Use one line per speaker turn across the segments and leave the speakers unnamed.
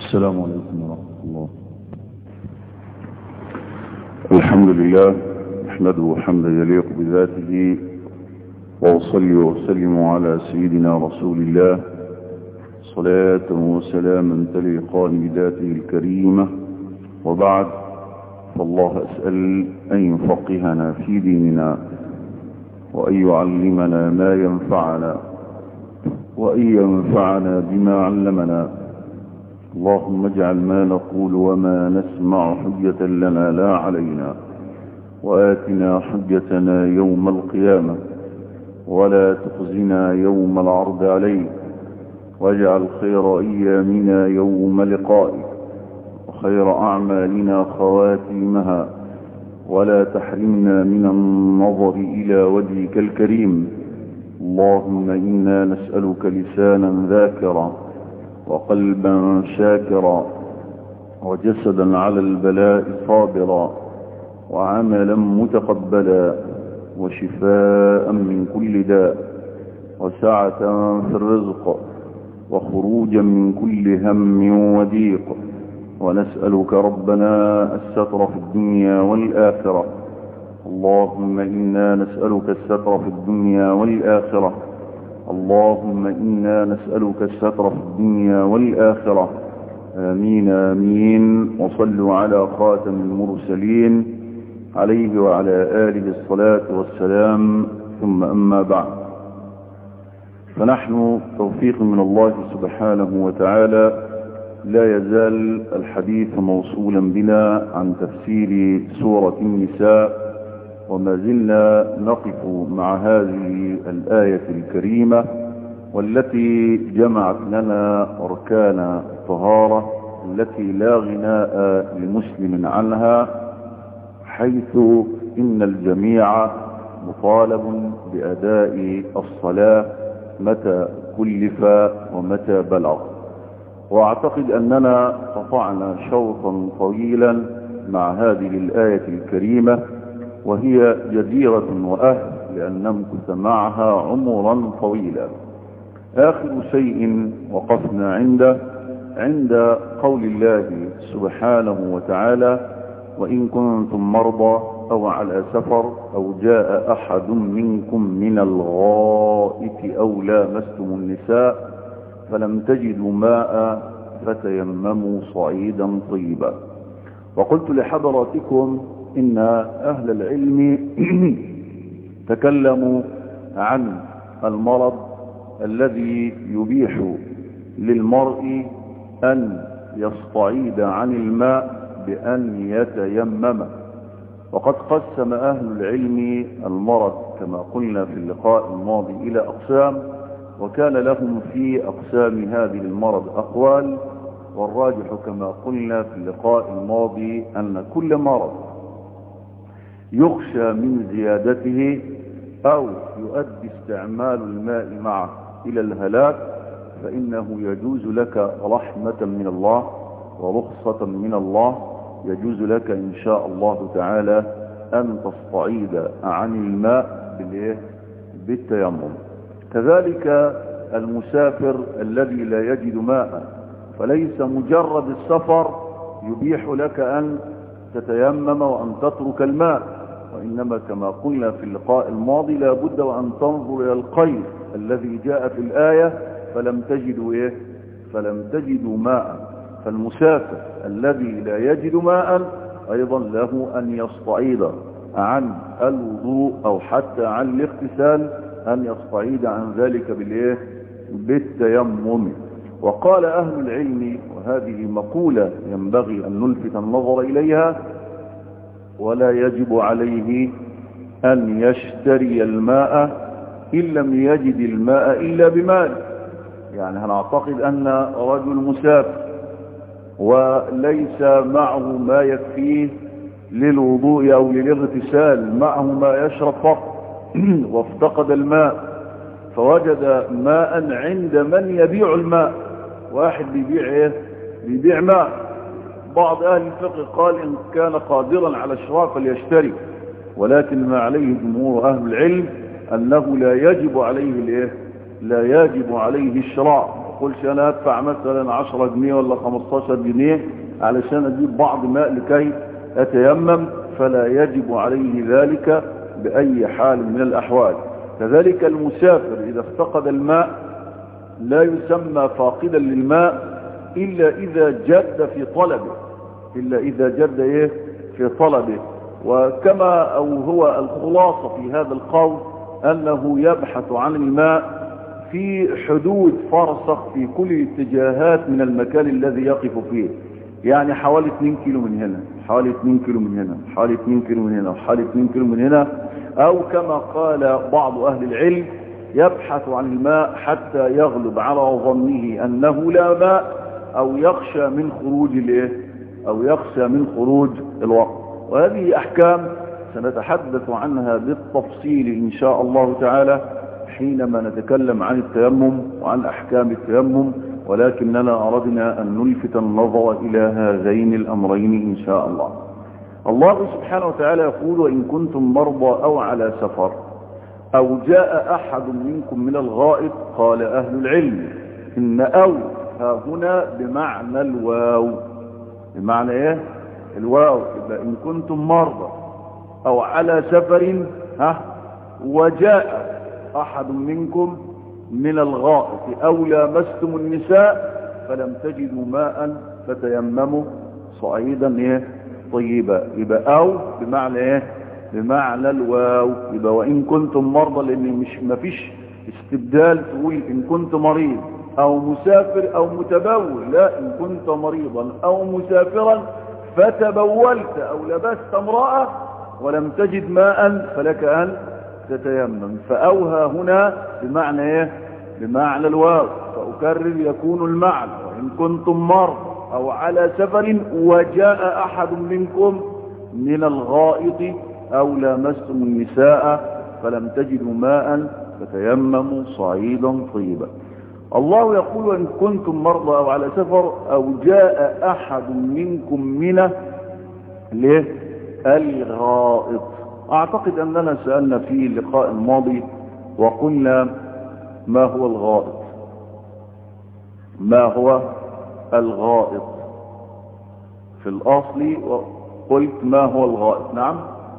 السلام عليكم ورحمة الله الحمد لله نحمده حمدا يليق بذاته وأصلي وسلم على سيدنا رسول الله صلاة وسلاما تليقان بذاته الكريمة وبعد فالله أسأل أن يفقهنا في ديننا وأن يعلمنا ما ينفعنا وأن ينفعنا بما علمنا اللهم اجعل ما نقول وما نسمع حجة لنا لا علينا وآتنا حجتنا يوم القيامة ولا تخزنا يوم العرض عليك واجعل خير أيامنا يوم لقائك وخير أعمالنا خواتيمها ولا تحرمنا من النظر إلى وجهك الكريم اللهم إنا نسألك لسانا ذاكرا وقلبا شاكرا وجسدا على البلاء صابرا وعملا متقبلا وشفاء من كل داء وسعة في الرزق وخروجا من كل هم وضيق ونسألك ربنا الستر في الدنيا والآخرة اللهم إنا نسألك الستر في الدنيا والآخرة اللهم إنا نسألك الستر في الدنيا والآخرة آمين آمين وصلوا على خاتم المرسلين عليه وعلى آله الصلاة والسلام ثم أما بعد فنحن توفيق من الله سبحانه وتعالى لا يزال الحديث موصولا بنا عن تفسير سورة النساء وما زلنا نقف مع هذه الآية الكريمة والتي جمعت لنا أركان الطهارة التي لا غناء لمسلم عنها حيث إن الجميع مطالب بأداء الصلاة متى كلف ومتى بلغ واعتقد اننا قطعنا شوطا طويلا مع هذه الآية الكريمة وهي جديرة وأهل لأن نمكث معها عمرا طويلا آخر شيء وقفنا عنده عند قول الله سبحانه وتعالى وإن كنتم مرضى أو على سفر أو جاء أحد منكم من الغائط أو لامستم النساء فلم تجدوا ماء فتيمموا صعيدا طيبا وقلت لحضراتكم إن أهل العلم تكلموا عن المرض الذي يبيح للمرء أن يستعيد عن الماء بأن يتيمم وقد قسم أهل العلم المرض كما قلنا في اللقاء الماضي إلى أقسام وكان لهم في أقسام هذه المرض أقوال والراجح كما قلنا في اللقاء الماضي أن كل مرض يخشى من زيادته أو يؤدي استعمال الماء معه إلى الهلاك فإنه يجوز لك رحمة من الله ورخصة من الله يجوز لك إن شاء الله تعالى أن تستعيد عن الماء بالتيمم كذلك المسافر الذي لا يجد ماء فليس مجرد السفر يبيح لك أن تتيمم وأن تترك الماء وإنما كما قلنا في اللقاء الماضي لا بد وأن تنظر إلى القيد الذي جاء في الآية فلم تجدوا إيه فلم تجدوا ماء فالمسافر الذي لا يجد ماء أيضا له أن يستعيد عن الوضوء أو حتى عن الاغتسال أن يستعيد عن ذلك بالإيه بالتيمم وقال أهل العلم وهذه مقولة ينبغي أن نلفت النظر إليها ولا يجب عليه أن يشتري الماء إن لم يجد الماء إلا بمال يعني هنعتقد أن رجل مسافر وليس معه ما يكفيه للوضوء أو للاغتسال معه ما يشرب فقط وافتقد الماء فوجد ماء عند من يبيع الماء واحد بيبيع ايه بيبيع ماء بعض اهل الفقه قال ان كان قادرا على الشراء فليشتري ولكن ما عليه جمهور اهل العلم انه لا يجب عليه الايه لا يجب عليه الشراء قلش انا ادفع مثلا 10 جنيه ولا 15 جنيه علشان اجيب بعض ماء لكي اتيمم فلا يجب عليه ذلك باي حال من الاحوال كذلك المسافر اذا افتقد الماء لا يسمى فاقدا للماء الا اذا جد في طلبه الا اذا جد ايه في طلبه وكما او هو الخلاصة في هذا القول انه يبحث عن الماء في حدود فرسخ في كل الاتجاهات من المكان الذي يقف فيه يعني حوالي 2 كيلو من هنا حوالي 2 كيلو من هنا حوالي 2 كيلو من هنا حوالي 2 كيلو من هنا او كما قال بعض اهل العلم يبحث عن الماء حتى يغلب على ظنه انه لا ماء او يخشى من خروج الايه او يخشى من خروج الوقت وهذه احكام سنتحدث عنها بالتفصيل ان شاء الله تعالى حينما نتكلم عن التيمم وعن احكام التيمم ولكننا اردنا ان نلفت النظر الى هذين الامرين ان شاء الله الله سبحانه وتعالى يقول وان كنتم مرضى او على سفر او جاء احد منكم من الغائط قال اهل العلم ان او ها هنا بمعنى الواو بمعنى ايه الواو يبقى ان كنتم مرضى او على سفر ها وجاء احد منكم من الغائط او لامستم النساء فلم تجدوا ماء فتيمموا صعيدا ايه طيبا يبقى او بمعنى ايه بمعنى الواو يبقى وان كنتم مرضى لان مش مفيش استبدال تقول ان كنت مريض او مسافر او متبول لا ان كنت مريضا او مسافرا فتبولت او لبست امرأة ولم تجد ماء فلك ان تتيمم فاوهى هنا بمعنى ايه بمعنى الواو فاكرر يكون المعنى وان كنتم مرضى او على سفر وجاء احد منكم من الغائط او لامستم النساء فلم تجدوا ماء فتيمموا صعيدا طيبا الله يقول ان كنتم مرضى او على سفر او جاء احد منكم من ليه الغائط اعتقد اننا سألنا في اللقاء الماضي وقلنا ما هو الغائط ما هو الغائط في الاصل قلت ما هو الغائط نعم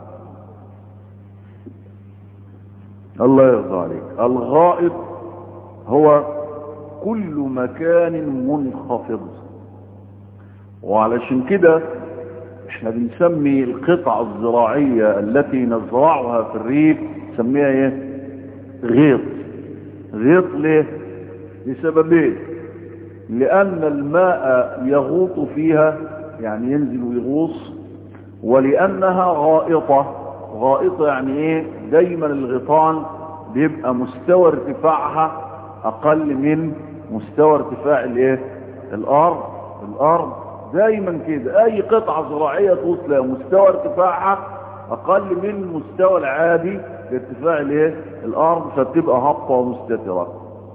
الله يرضى عليك الغائط هو كل مكان منخفض وعلشان كده احنا بنسمي القطع الزراعية التي نزرعها في الريف نسميها ايه غيط غيط ليه لسببين لان الماء يغوط فيها يعني ينزل ويغوص ولانها غائطة غائطة يعني ايه دايما الغيطان بيبقى مستوى ارتفاعها اقل من مستوى ارتفاع الايه الارض الارض دايما كده اي قطعة زراعية توصل مستوى ارتفاعها اقل من المستوى العادي لارتفاع الايه الارض فبتبقى هابطة ومستترة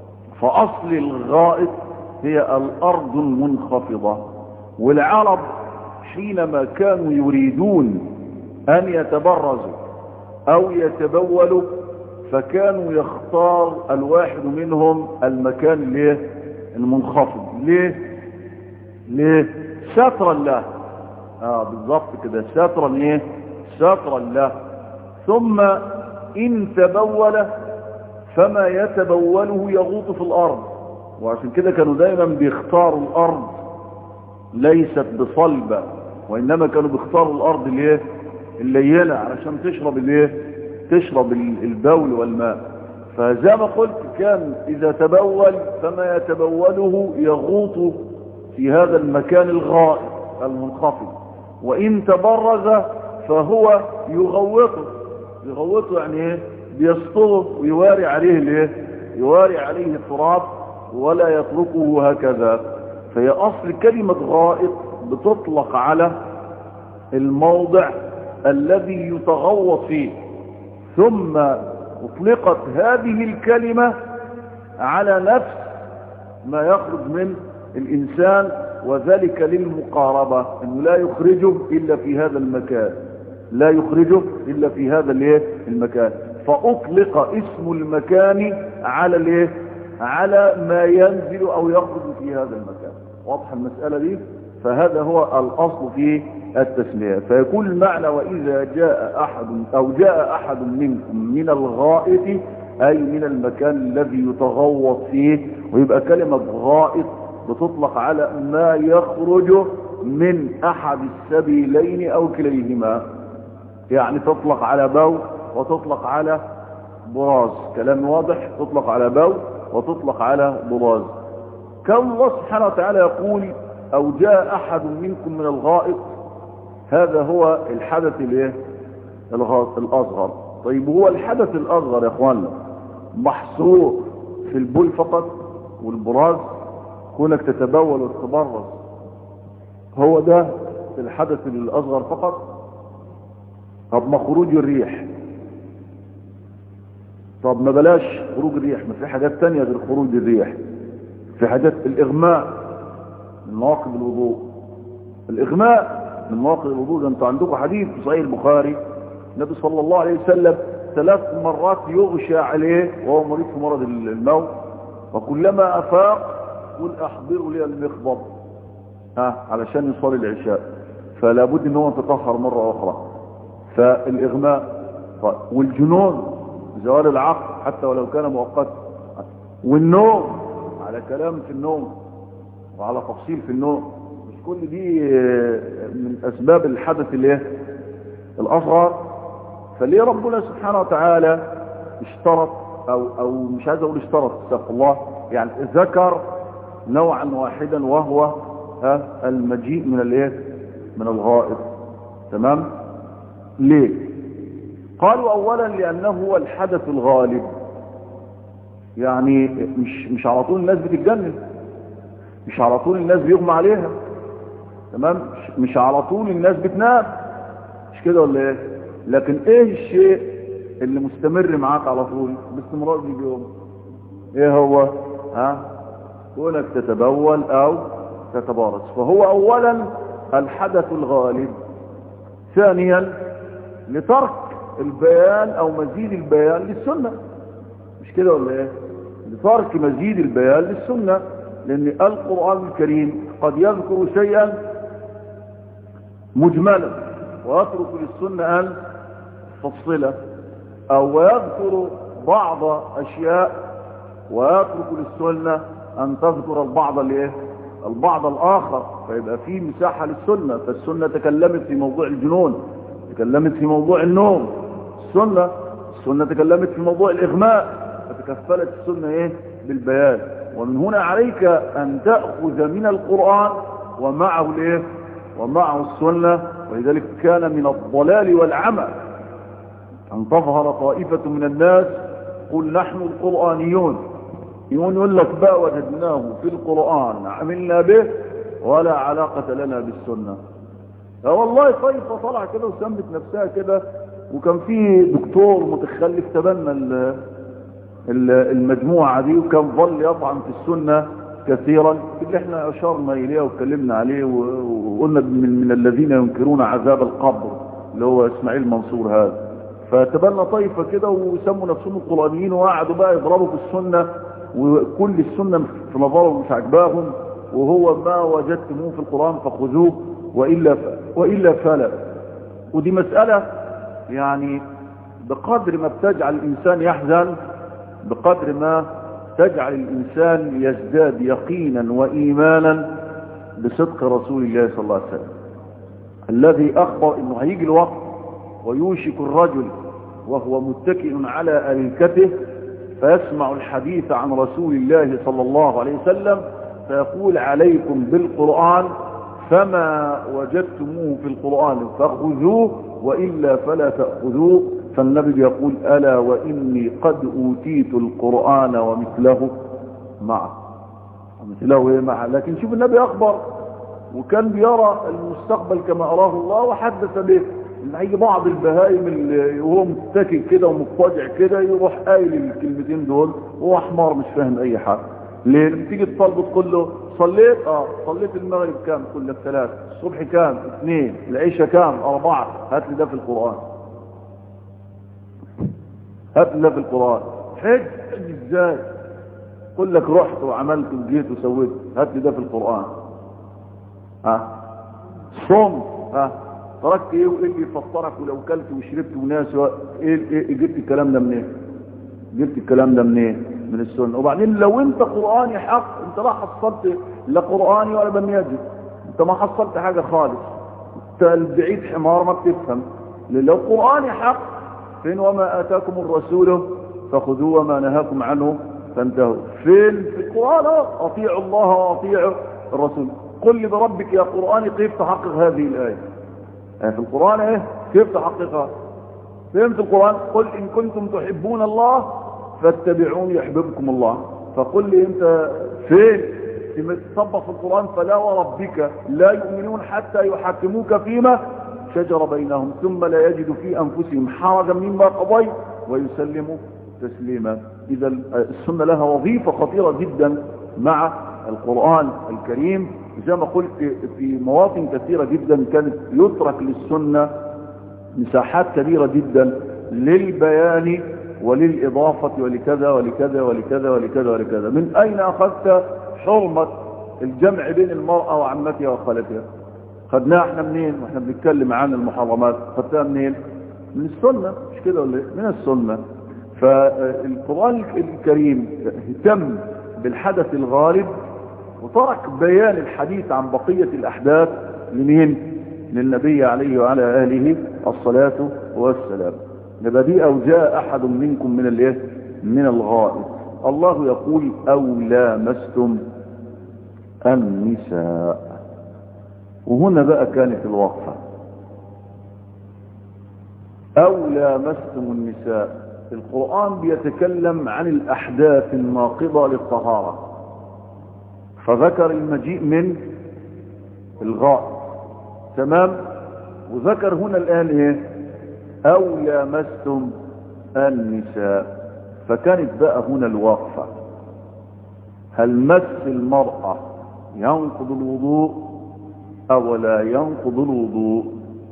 فاصل الغائط هي الارض المنخفضة والعرب حينما كانوا يريدون ان يتبرزوا او يتبولوا فكانوا يختار الواحد منهم المكان ليه المنخفض ليه ليه سترا له اه بالضبط كده سترا ايه سترا له ثم ان تبول فما يتبوله يغوط في الارض وعشان كده كانوا دايما بيختاروا الارض ليست بصلبة وانما كانوا بيختاروا الارض الايه اللينة علشان تشرب الايه تشرب البول والماء فزي ما قلت كان اذا تبول فما يتبوله يغوط في هذا المكان الغائط المنخفض وان تبرز فهو يغوطه يغوطه يعني ايه بيسطره ويواري عليه الايه يواري عليه التراب ولا يتركه هكذا فهي اصل كلمة غائط بتطلق على الموضع الذي يتغوط فيه ثم اطلقت هذه الكلمة على نفس ما يخرج من الانسان وذلك للمقاربة انه لا يخرجه الا في هذا المكان لا يخرجه الا في هذا الايه المكان فاطلق اسم المكان على الايه على ما ينزل او يخرج في هذا المكان واضح المسألة دي فهذا هو الاصل في التسمية فيكون المعنى واذا جاء احد او جاء احد منكم من الغائط اي من المكان الذي يتغوط فيه ويبقى كلمة غائط بتطلق على ما يخرج من احد السبيلين او كليهما يعني تطلق على بول وتطلق على براز كلام واضح تطلق على بول وتطلق على براز كون الله سبحانه وتعالى يقول او جاء احد منكم من الغائط هذا هو الحدث الايه الاصغر طيب هو الحدث الاصغر يا اخوانا محصور في البول فقط والبراز كونك تتبول وتتبرز هو ده الحدث الاصغر فقط طب ما خروج الريح طب ما بلاش خروج الريح ما في حاجات تانية غير خروج الريح في حاجات الاغماء من مواقف الوضوء الاغماء من مواقف الوضوء ده انتوا عندكم حديث في صحيح البخاري النبي صلى الله عليه وسلم ثلاث مرات يغشى عليه وهو مريض في مرض الموت وكلما افاق قل احضروا لي المخضب ها علشان يصلي العشاء فلا بد ان هو يتطهر مره اخرى فالاغماء والجنون زوال العقل حتى ولو كان مؤقتا والنوم على كلام في النوم وعلى تفصيل في النوم مش كل دي من اسباب الحدث الايه الاصغر فليه ربنا سبحانه وتعالى اشترط او او مش عايز اقول اشترط استغفر الله يعني ذكر نوعا واحدا وهو ها المجيء من الايه من الغائط تمام ليه قالوا اولا لانه هو الحدث الغالب يعني مش مش على طول الناس بتتجنن مش على طول الناس بيغمى عليها تمام مش, مش على طول الناس بتنام مش كده ولا ايه لكن ايه الشيء اللي مستمر معاك على طول باستمرار اليوم ايه هو ها كونك تتبول او تتبارز فهو اولا الحدث الغالب ثانيا لترك البيان او مزيد البيان للسنة مش كده ولا ايه لترك مزيد البيان للسنة لان القرآن الكريم قد يذكر شيئا مجملا ويترك للسنة ان تفصله او يذكر بعض اشياء ويترك للسنة ان تذكر البعض الايه البعض الاخر فيبقى فيه مساحة للسنة فالسنة تكلمت في موضوع الجنون تكلمت في موضوع النوم السنة السنة تكلمت في موضوع الإغماء فتكفلت السنة إيه بالبيان ومن هنا عليك أن تأخذ من القرآن ومعه الإيه ومعه السنة ولذلك كان من الضلال والعمى أن تظهر طائفة من الناس قل نحن القرآنيون يقول لك بقى وجدناه في القرآن عملنا به ولا علاقة لنا بالسنة والله طائفة طلع كده وسمت نفسها كده وكان في دكتور متخلف تبنى المجموعة دي وكان ظل يطعن في السنة كثيرا اللي احنا اشرنا اليه واتكلمنا عليه وقلنا من, من الذين ينكرون عذاب القبر اللي هو اسماعيل منصور هذا فتبنى طائفة كده وسموا نفسهم القرآنيين وقعدوا بقى يضربوا في السنة وكل السنة في نظرهم مش عجباهم وهو ما وجدتموه في القرآن فخذوه وإلا, وإلا فلا ودي مسألة يعني بقدر ما بتجعل الإنسان يحزن بقدر ما تجعل الإنسان يزداد يقينا وإيمانا بصدق رسول الله صلى الله عليه وسلم الذي أخبر أنه هيجي الوقت ويوشك الرجل وهو متكئ على أريكته فيسمع الحديث عن رسول الله صلى الله عليه وسلم فيقول عليكم بالقرآن فما وجدتموه في القرآن فخذوه وإلا فلا تأخذوه فالنبي يقول ألا وإني قد أوتيت القرآن ومثله معه ومثله معه لكن شوف النبي أخبر وكان بيرى المستقبل كما أراه الله وحدث به ان هيجي بعض البهائم اللي وهو متكئ كده ومضطجع كده يروح قايل الكلمتين دول وهو حمار مش فاهم اي حاجه ليه لما تيجي تطالبه تقول له صليت اه صليت المغرب كام تقول لك ثلاث الصبح كام اثنين العشاء كام اربعه هات لي ده في القران هات لي ده في القران حج حج ازاي قل لك رحت وعملت وجيت وسويت هات لي ده في القرآن ها صم ها تركت ايه وايه اللي يفطرك ولو كلت وشربت وناس و... ايه, إيه جبت الكلام ده منين جبت الكلام ده منين من السنة وبعدين لو انت قرآني حق انت لا حصلت لا قرآني ولا بنياجي انت ما حصلت حاجة خالص انت البعيد حمار ما بتفهم لو قرآني حق فين وما آتاكم الرسول فخذوه وما نهاكم عنه فانتهوا فين في القرآن اطيعوا الله واطيعوا الرسول قل لي بربك يا قرآني كيف تحقق هذه الآية يعني في القرآن ايه كيف تحققها فين في القرآن قل إن كنتم تحبون الله فاتبعوني يحببكم الله فقل لي انت فين تصبح في القرآن فلا وربك لا يؤمنون حتى يحكموك فيما شجر بينهم ثم لا يجد في أنفسهم حرجا مما قضيت ويسلموا تسليما إذا السنة لها وظيفة خطيرة جدا مع القرآن الكريم زي ما قلت في مواطن كثيرة جدا كانت يترك للسنة مساحات كبيرة جدا للبيان وللإضافة ولكذا ولكذا ولكذا ولكذا ولكذا من أين أخذت حرمة الجمع بين المرأة وعمتها وخالتها خدناها احنا منين واحنا بنتكلم عن المحرمات خدتها منين من السنة مش كده ولا من السنة فالقرآن الكريم اهتم بالحدث الغالب وترك بيان الحديث عن بقية الأحداث لمين للنبي عليه وعلى آله الصلاة والسلام نبدي أو جاء أحد منكم من الايه من الغائب الله يقول أو لامستم النساء وهنا بقى كانت الوقفة أو لامستم النساء القرآن بيتكلم عن الأحداث الناقضة للطهارة فذكر المجيء من الغائب تمام وذكر هنا الآن ايه أو لامستم النساء فكانت بقى هنا الوقفة هل مس المرأة ينقض الوضوء أو لا ينقض الوضوء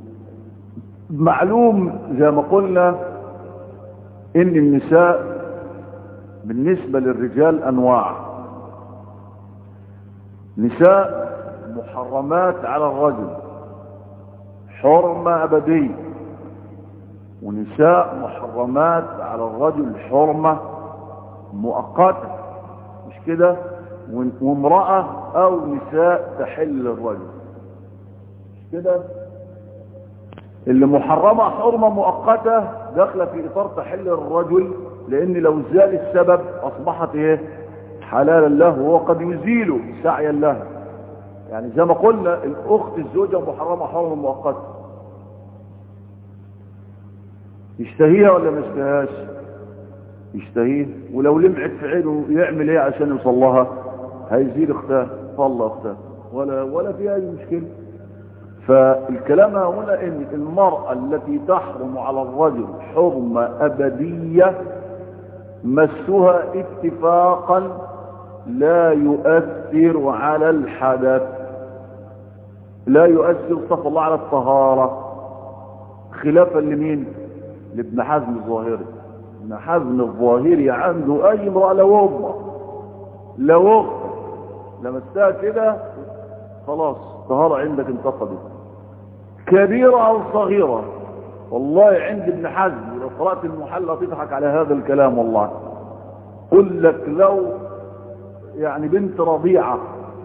معلوم زي ما قلنا إن النساء بالنسبة للرجال أنواع نساء محرمات على الرجل حرمة أبدية ونساء محرمات على الرجل حرمة مؤقتة مش كده وامرأة او نساء تحل للرجل مش كده اللي محرمة حرمة مؤقتة داخلة في اطار تحل الرجل لان لو زال السبب اصبحت ايه حلالا له وهو قد يزيله سعيا له يعني زي ما قلنا الاخت الزوجة محرمة حرمة مؤقتة يشتهيها ولا ما يشتهاش يشتهيه ولو لمعت في عينه يعمل ايه عشان يوصل لها هيزيد اختها طلع اختها ولا ولا فيها اي مشكله فالكلام هنا ان المرأة التي تحرم على الرجل حرمة ابدية مسها اتفاقا لا يؤثر على الحدث لا يؤثر صف الله على الطهارة خلافا لمين لابن حزم الظاهري ابن حزم الظاهري عنده اي امرأة لو امه لو اخت لمستها كده خلاص طهارة عندك انتقدت كبيرة او صغيرة والله عند ابن حزم لو قرأت المحلة تضحك على هذا الكلام والله قل لك لو يعني بنت رضيعة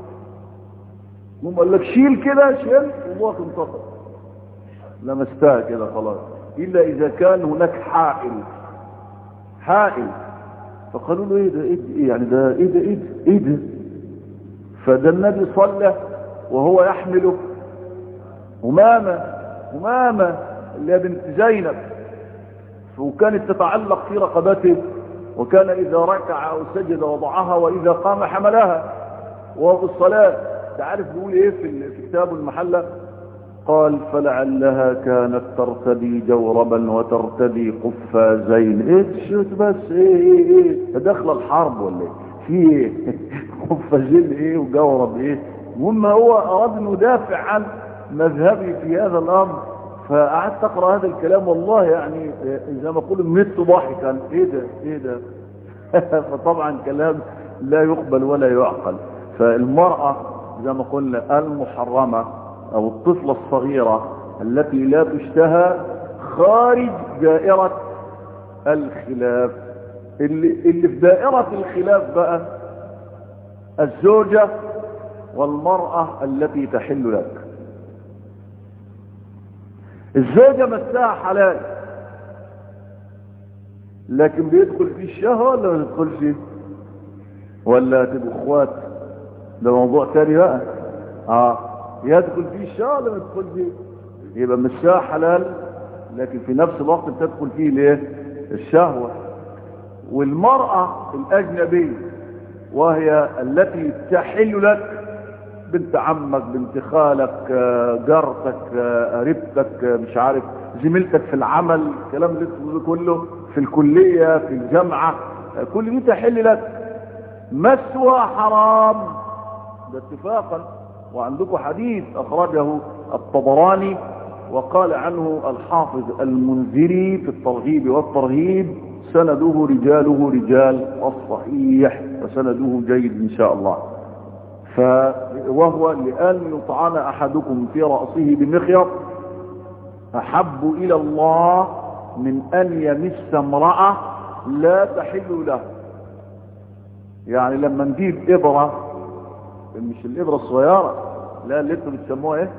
مم قال لك شيل كده شيل والله انتقد لمستها كده خلاص إلا إذا كان هناك حائل حائل فقالوا له إيه ده إيه ده يعني ده إيه ده إيه ده, إيه ده فده النبي صلى وهو يحمله همامة همامة اللي هي بنت زينب وكانت تتعلق في رقبته وكان إذا ركع أو سجد وضعها وإذا قام حملها وهو في الصلاة تعرف بيقول إيه في كتاب المحلة قال فلعلها كانت ترتدي جوربا وترتدي قفازين ايه شوت بس ايه ايه ايه داخله الحرب ولا ايه في ايه قفازين ايه وجورب ايه المهم هو اراد انه يدافع عن مذهبي في هذا الامر فقعدت اقرا هذا الكلام والله يعني زي ما اقول مت ضحكا ايه ده ايه ده فطبعا كلام لا يقبل ولا يعقل فالمرأة زي ما قلنا المحرمة او الطفلة الصغيرة التي لا تشتهى خارج دائرة الخلاف اللي, اللي في دائرة الخلاف بقى الزوجة والمرأة التي تحل لك الزوجة مساها حلال لكن بيدخل فيه الشهوة ولا ما يدخلش ولا تبقوا اخوات ده موضوع تاني بقى اه يدخل فيه الشهوة ولا ما يدخلش يبقى مساها حلال لكن في نفس الوقت بتدخل فيه ليه الشهوة والمرأة الأجنبية وهي التي تحل لك بنت عمك بنت خالك جارتك قريبتك مش عارف زميلتك في العمل الكلام اللي تقوله كله في الكلية في الجامعة كل دي تحل لك مسها حرام ده اتفاقا وعندكم حديث أخرجه الطبراني وقال عنه الحافظ المنذري في الترغيب والترهيب سنده رجاله رجال الصحيح وسنده جيد إن شاء الله ف وهو لأن يطعن أحدكم في رأسه بمخيط أحب إلى الله من أن يمس امرأة لا تحل له يعني لما نجيب إبرة مش الإبرة الصغيرة لا اللي انتوا بتسموها ايه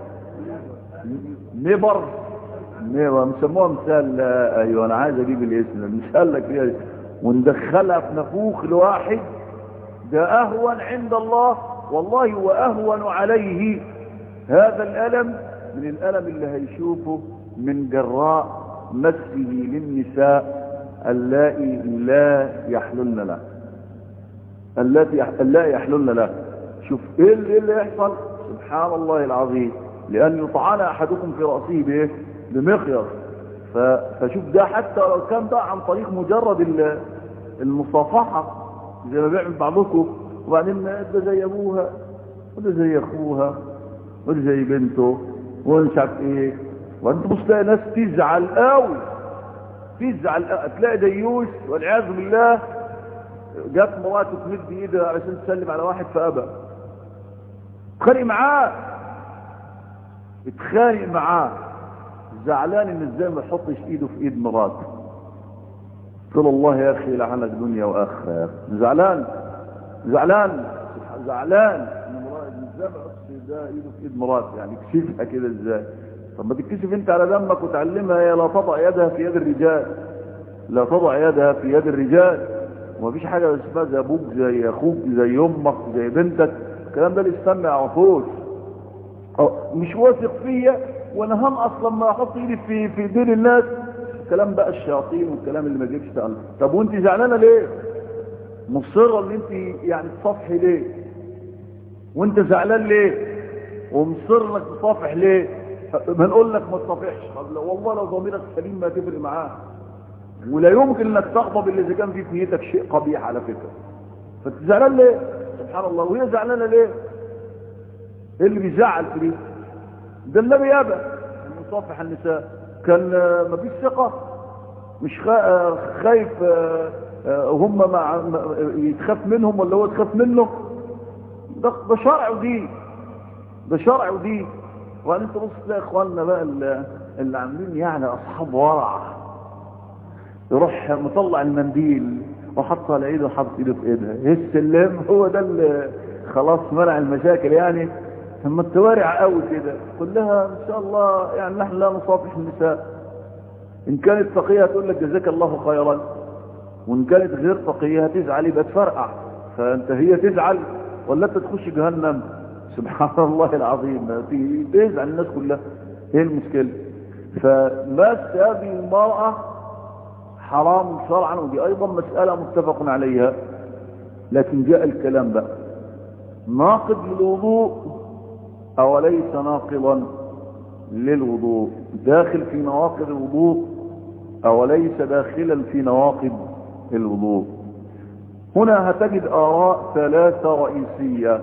نبر نبر بيسموها مثال ايوه انا عايز اجيب الاسم مثال لك فيها وندخلها في نفوخ لواحد ده اهون عند الله والله هو اهون عليه هذا الالم من الالم اللي هيشوفه من جراء مسه للنساء اللائي لا يحللن له اللاتي لا يحللن له شوف ايه اللي, اللي يحصل سبحان الله العظيم لان يطعن احدكم في راسه بايه بمخيط فشوف ده حتى لو كان ده عن طريق مجرد المصافحه زي ما بيعمل بعضكم وبعدين ده زي ابوها وده زي اخوها وده زي بنته ومش عارف ايه وانت بص تلاقي ناس تزعل قوي تزعل قوي. تلاقي ديوش والعياذ بالله جت مراته تمد ايدها علشان تسلم على واحد فابى اتخانق معاه اتخانق معاه زعلان ان ازاي ما يحطش ايده في ايد مراته قل الله يا اخي لعنك دنيا واخره يا اخي زعلان زعلان زعلان ان مراد ازاي ما يحطش ده ايده في ايد مراته يعني كشفها كده ازاي طب ما تتكشف انت على دمك وتعلمها هي لا تضع يدها في يد الرجال لا تضع يدها في يد الرجال ومفيش حاجة اسمها زي ابوك زي اخوك زي امك زي بنتك الكلام ده الاسلام ما يعرفوش مش واثق فيا وانا هم اصلا ما احط ايدي في في دين الناس الكلام بقى الشياطين والكلام اللي ما يجيبش تقل طب وانت زعلانه ليه مصره ان انت يعني تصافحي ليه وانت زعلان ليه ومصر انك تصافح ليه بنقول لك ما تصافحش طب والله لو ضميرك سليم ما تفرق معاه ولا يمكن انك تغضب الا اذا كان في في نيتك شيء قبيح على فكره فانت زعلان ليه سبحان الله وهي زعلانه ليه ايه اللي بيزعل في دي ده النبي يابى ان يصافح النساء كان ما فيش ثقه مش خايف هم مع يتخاف منهم ولا هو يتخاف منه ده ده شرع ودين ده شرع ودين وبعدين تبص تلاقي اخواننا بقى اللي عاملين يعني اصحاب ورع يروح مطلع المنديل وحطه على ايده وحط ايده في ايدها السلم هو ده اللي خلاص منع المشاكل يعني ثم التوارع قوي كده كلها ان شاء الله يعني نحن لا نصافح النساء ان كانت تقية تقول لك جزاك الله خيرا وان كانت غير تقية هتزعل يبقى تفرقع فانت هي تزعل ولا انت تخش جهنم سبحان الله العظيم تزعل الناس كلها ايه المشكلة فمس هذه المرأة حرام شرعا ودي ايضا مسألة متفق عليها لكن جاء الكلام بقى ناقض للوضوء اوليس ناقضا للوضوء داخل في نواقض الوضوء اوليس داخلا في نواقض الوضوء هنا هتجد اراء ثلاثة رئيسية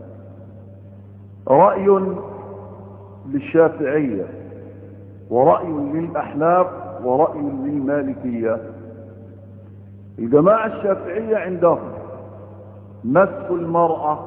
رأي للشافعية ورأي للأحناف ورأي للمالكية الجماعة الشافعية عندهم مس المرأة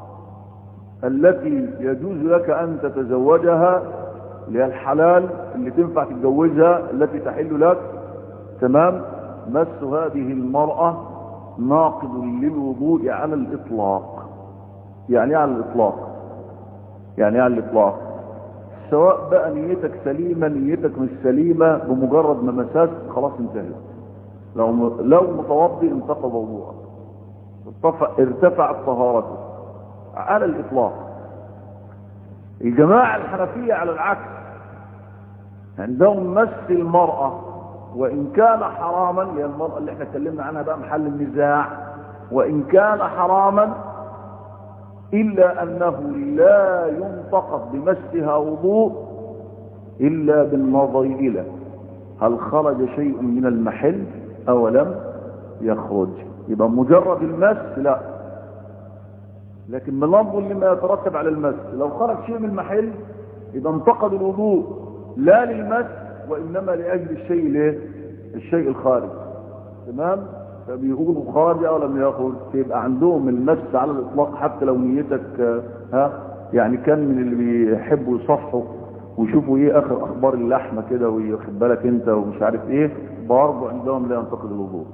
التي يجوز لك أن تتزوجها اللي هي الحلال اللي تنفع تتجوزها التي تحل لك تمام مس هذه المرأة ناقض للوضوء على الإطلاق يعني على الإطلاق يعني على الإطلاق سواء بقى نيتك سليمة نيتك مش سليمة بمجرد ما مساس خلاص انتهت لو لو متوضي انتقض وضوءك ارتفع ارتفعت طهارته على الإطلاق الجماعة الحنفية على العكس عندهم مس المرأة وإن كان حراما هي المرأة اللي احنا اتكلمنا عنها بقى محل النزاع وإن كان حراما إلا أنه لا ينتقض بمسها وضوء إلا بالنظر إلى هل خرج شيء من المحل أو لم يخرج يبقى مجرد المس لا لكن بننظر لما يترتب على المس لو خرج شيء من المحل يبقى انتقد الوضوء لا للمس وإنما لأجل الشيء ليه الشيء الخارج تمام فبيقولوا خارج أو لم يخرج يبقى عندهم المس على الإطلاق حتى لو نيتك ها يعني كان من اللي بيحبوا يصحوا ويشوفوا ايه اخر اخبار اللحمه كده وياخد بالك انت ومش عارف ايه برضه عندهم لا ينتقد الوضوء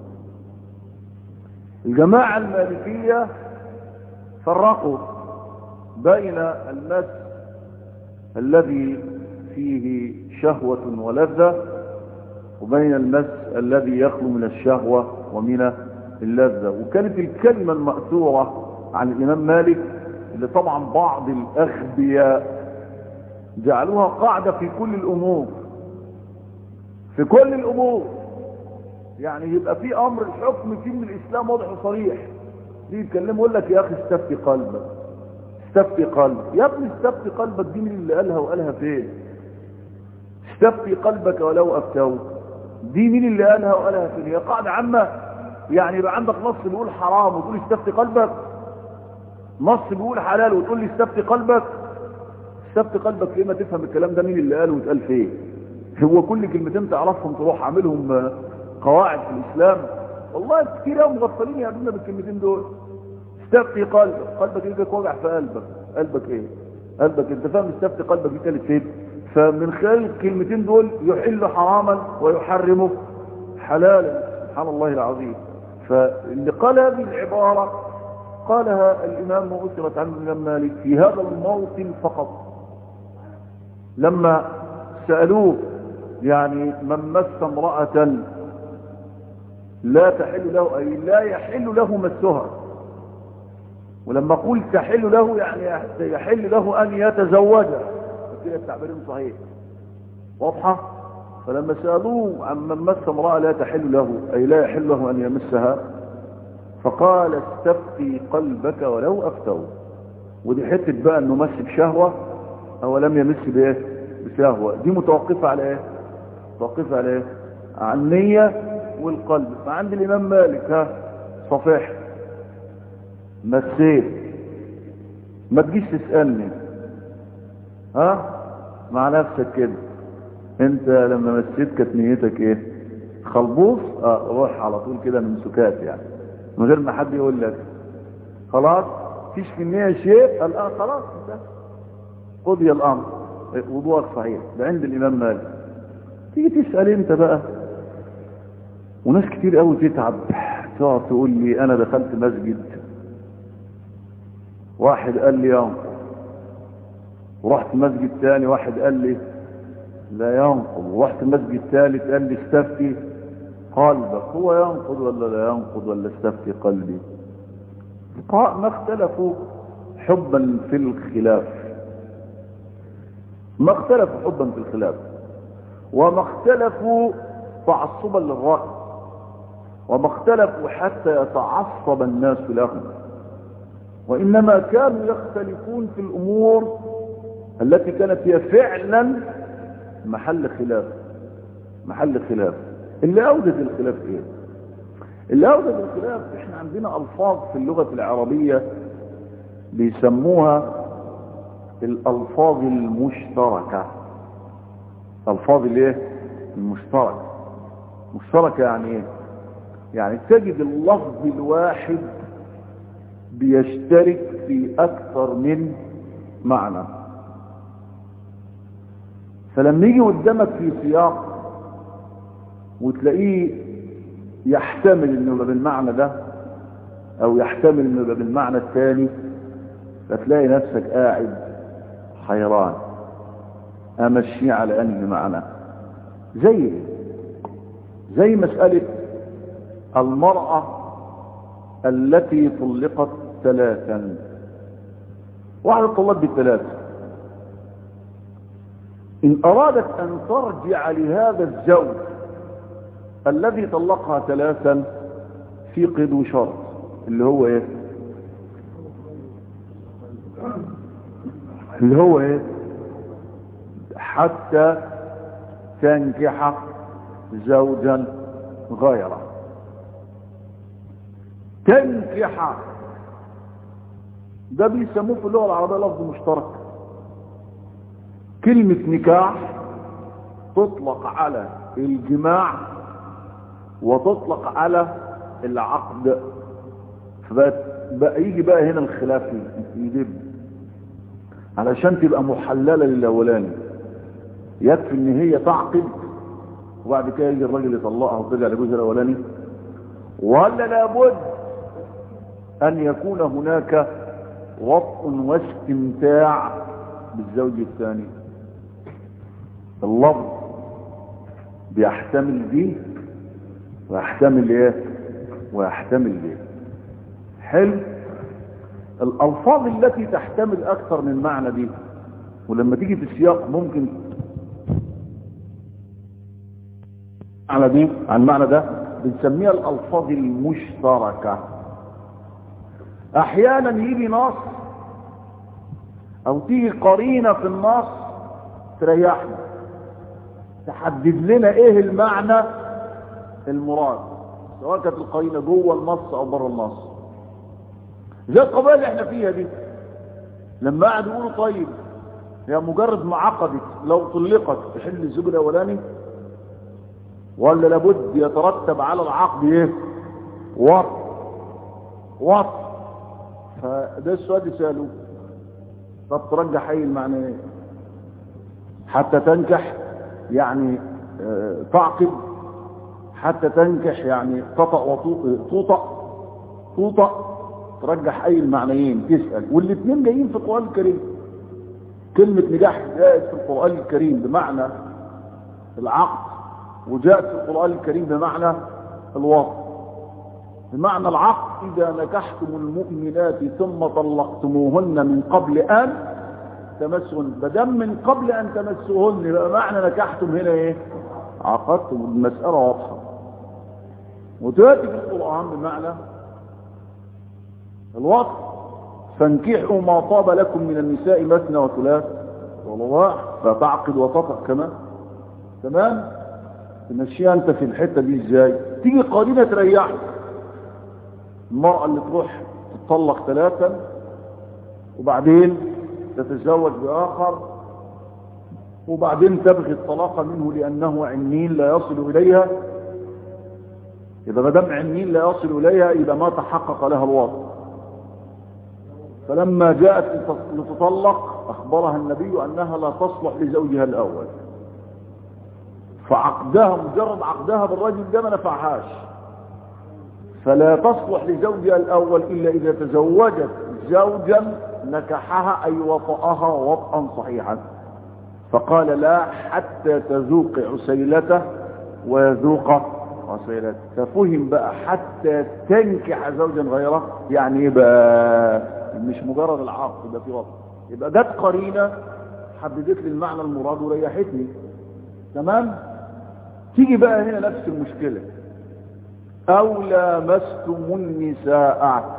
الجماعه المالكيه فرقوا بين المس الذي فيه شهوة ولذة وبين المس الذي يخلو من الشهوة ومن اللذة وكانت الكلمة المأثورة عن الإمام مالك اللي طبعا بعض الأغبياء جعلوها قاعدة في كل الأمور في كل الأمور يعني يبقى في أمر الحكم فيه من الإسلام واضح وصريح دي يتكلم يقول لك يا أخي استفتي قلبك استفتي قلبك يا ابني استفتي قلبك دي من اللي قالها وقالها فين استفتي قلبك ولو أفتوك دي مين اللي قالها وقالها فين هي قاعدة عامة يعني يبقى عندك نص بيقول حرام وتقول استفتي قلبك نص بيقول حلال وتقول لي استفتي قلبك استفتي قلبك ليه ما تفهم الكلام ده مين اللي قاله واتقال فين هو كل كلمتين تعرفهم تروح عاملهم قواعد في الإسلام والله كتير قوي مغفلين يقابلنا بالكلمتين دول استفتي قلبك قلبك يجيك وجع في قلبك قلبك ايه قلبك انت فاهم استفتي قلبك دي كانت فين فمن خلال الكلمتين دول يحل حراما ويحرمه حلالا سبحان الله العظيم فاللي قال هذه العبارة قالها الإمام وأسرت عنه الإمام مالك في هذا الموطن فقط لما سألوه يعني من مس امرأة لا تحل له أي لا يحل له مسها ولما قلت تحل له يعني يحل له أن يتزوجها كده التعبير صحيح واضحة فلما سألوه عن من مس امرأة لا تحل له أي لا يحل له أن يمسها فقال استفتي قلبك ولو أفتوا ودي حتة بقى أنه مس بشهوة أو لم يمس بإيه بشهوة دي متوقفة على إيه متوقفة على إيه عن النية والقلب فعند الإمام مالك ها صفيح مسيت ما تجيش تسألني ها مع نفسك كده انت لما مسيت كانت نيتك ايه خلبوص اه روح على طول كده من سكات يعني من غير ما حد يقول لك خلاص فيش في النية شيء قال اه خلاص انت قضي الامر وضوءك صحيح ده عند الامام مالك تيجي تسأل انت بقى وناس كتير قوي تتعب تقعد تقول لي انا دخلت مسجد واحد قال لي ينقض ورحت مسجد تاني واحد قال لي لا ينقض ورحت مسجد ثالث قال لي استفتي قلبك هو ينقض ولا لا ينقض ولا استفتي قلبي ما اختلفوا حبا في الخلاف ما اختلفوا حبا في الخلاف وما اختلفوا تعصبا للرأي وما اختلفوا حتى يتعصب الناس لهم وإنما كانوا يختلفون في الأمور التي كانت هي فعلا محل خلاف محل خلاف اللي أوجد الخلاف إيه اللي أوجد الخلاف إحنا عندنا ألفاظ في اللغة العربية بيسموها الألفاظ المشتركة ألفاظ الايه المشتركة مشتركة يعني ايه يعني تجد اللفظ الواحد بيشترك في اكثر من معنى فلما يجي قدامك في سياق وتلاقيه يحتمل انه يبقى بالمعنى ده او يحتمل انه يبقى بالمعنى الثاني فتلاقي نفسك قاعد حيران امشي على انهي معنى زي زي مسألة المرأة التي طلقت ثلاثا واحدة طلقت بالثلاثة إن أرادت أن ترجع لهذا الزوج الذي طلقها ثلاثا في قيد وشرط اللي هو ايه اللي هو ايه حتى تنكح زوجا غيره تنكح ده بيسموه في اللغة العربية لفظ مشترك كلمة نكاح تطلق على الجماع وتطلق على العقد فبقى يجي بقى هنا الخلاف يدب علشان تبقى محللة للأولاني يكفي ان هي تعقد وبعد كده يجي الراجل يطلقها وترجع لجوزها الاولاني ولا لابد ان يكون هناك وطء واستمتاع بالزوج الثاني اللفظ بيحتمل دي ويحتمل ايه ويحتمل دي حلو الالفاظ التي تحتمل اكثر من معنى دي ولما تيجي في السياق ممكن على دي عن المعنى ده بنسميها الالفاظ المشتركة احيانا يجي نص او تيجي قرينة في النص تريحنا تحدد لنا ايه المعنى المراد سواء كانت القرينة جوه النص او بره النص زي القضايا اللي احنا فيها دي لما قعدوا يقولوا طيب هي مجرد ما عقدت لو طلقت تحل الزوج الاولاني ولا لابد يترتب على العقد ايه وط وط فده السؤال اللي سالوه طب ترجح اي المعنى ايه حتى تنكح يعني اه تعقد حتى تنكح يعني تطأ وتوطأ توطأ ترجح اي المعنيين تسأل والاثنين جايين في القرآن الكريم كلمة نجاح جاءت في القرآن الكريم بمعنى العقد وجاءت في القرآن الكريم بمعنى الوضع بمعنى العقد إذا نكحتم المؤمنات ثم طلقتموهن من قبل أن تمسهن بدم من قبل أن تمسوهن يبقى معنى نكحتم هنا إيه عقدتم المسألة واضحة وتأتي في القرآن بمعنى الوضع فانكحوا ما طاب لكم من النساء مثنى وثلاث ورباع فتعقد وتطأ كمان تمام تمشيها انت في الحتة دي ازاي تيجي قرينة تريحك المرأة اللي تروح تطلق ثلاثا وبعدين تتزوج بآخر وبعدين تبغي الطلاق منه لأنه عنين لا يصل إليها إذا ما دام عنين لا يصل إليها إذا ما تحقق لها الوضع فلما جاءت لتطلق أخبرها النبي أنها لا تصلح لزوجها الأول فعقدها مجرد عقدها بالرجل ده ما نفعهاش فلا تصلح لزوجها الأول إلا إذا تزوجت زوجا نكحها أي وطأها وطئا صحيحا فقال لا حتى تذوق عسيلته ويذوق عسيلته ففهم بقى حتى تنكح زوجا غيره يعني يبقى مش مجرد العقد ده في وطن يبقى جت قرينة حددت لي المعنى المراد وريحتني تمام تيجي بقى هنا نفس المشكلة او لامستم النساء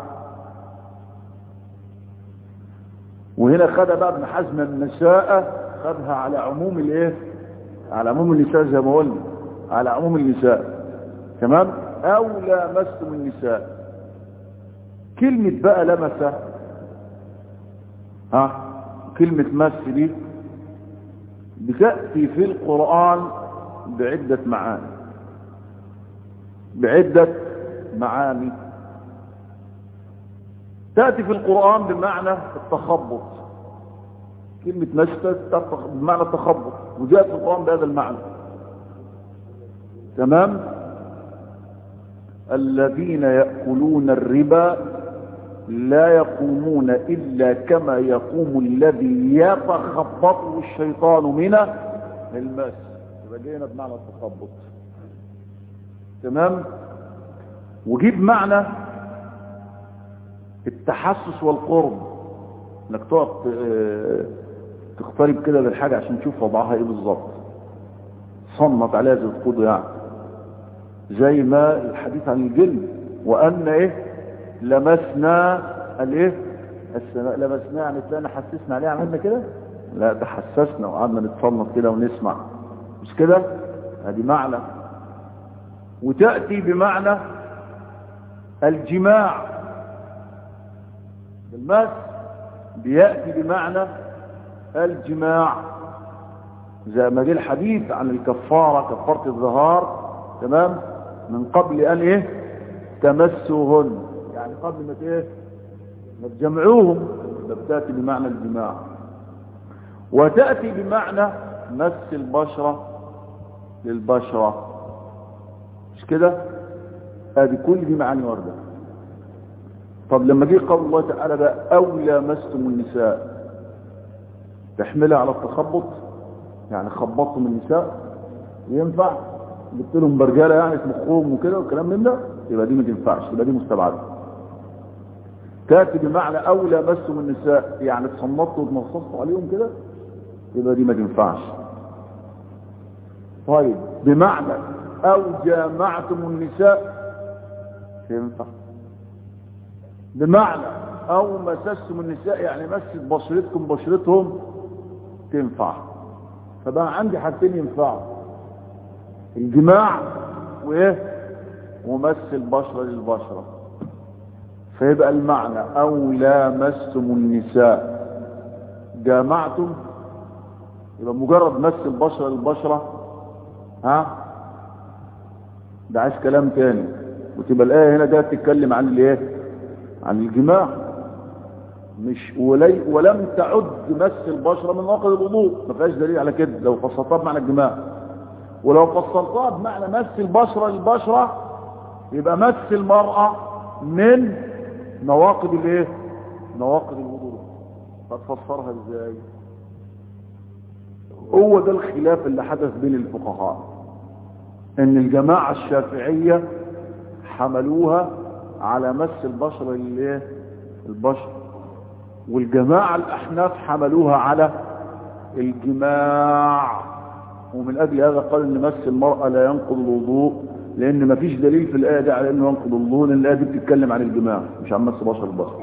وهنا خدها بقى ابن حزم النساء خدها على عموم الايه على عموم النساء زي ما قلنا على عموم النساء تمام او لامستم النساء كلمة بقى لمسة ها كلمة مس دي بتأتي في القرآن بعدة معاني بعدة معاني تأتي في القرآن بمعنى التخبط كلمة مشتت بمعنى التخبط وجاءت في القرآن بهذا المعنى تمام الذين يأكلون الربا لا يقومون إلا كما يقوم الذي يتخبطه الشيطان من المس رجينا بمعنى التخبط تمام وجيب معنى التحسس والقرب انك تقعد تقترب كده للحاجة عشان تشوف وضعها ايه بالظبط صنت عليها زي الخوض يعني زي ما الحديث عن الجن وان ايه لمسنا الايه السماء لمسنا يعني تلاقينا حسسنا عليها عملنا كده لا تحسسنا وقعدنا نتصنت كده ونسمع مش كده هذه معنى وتأتي بمعنى الجماع بالمس بيأتي بمعنى الجماع زي ما جه الحديث عن الكفارة كفارة الظهار تمام من قبل ان ايه تمسوهن يعني قبل ما ايه ما تجمعوهم بتأتي بمعنى الجماع وتأتي بمعنى مس البشرة للبشرة مش كده ادي كل دي معاني وردة طب لما جه قول الله تعالى بقى اولى مستم النساء تحملها على التخبط يعني خبطتم النساء ينفع جبت لهم برجاله يعني في مخهم وكده والكلام من ده يبقى دي ما تنفعش يبقى دي مستبعده تاتي بمعنى اولى مستم النساء يعني تصنطوا وتنصصوا عليهم كده يبقى دي ما تنفعش طيب بمعنى او جامعتم النساء تنفع بمعنى او مسستم النساء يعني مست بشرتكم بشرتهم تنفع فبقى عندي حاجتين ينفعوا الجماع وايه ومس البشرة للبشرة فيبقى المعنى او لامستم النساء جامعتم يبقى مجرد مس البشرة للبشرة ها ده عايز كلام تاني وتبقى الآية هنا ده تتكلم عن الايه عن الجماع مش ولي ولم تعد مس البشرة من ناقض الوضوء ما فيهاش دليل على كده لو فصلتها بمعنى الجماع ولو فصلتها بمعنى مس البشرة للبشرة يبقى مس المرأة من نواقض الايه نواقض الوضوء هتفسرها ازاي هو ده الخلاف اللي حدث بين الفقهاء ان الجماعة الشافعية حملوها على مس البشرة للايه البشر والجماعة الاحناف حملوها على الجماع ومن اجل هذا قال ان مس المرأة لا ينقض الوضوء لان مفيش دليل في الايه دي على انه ينقض الوضوء لان الايه دي بتتكلم عن الجماع مش عن مس بشر البشر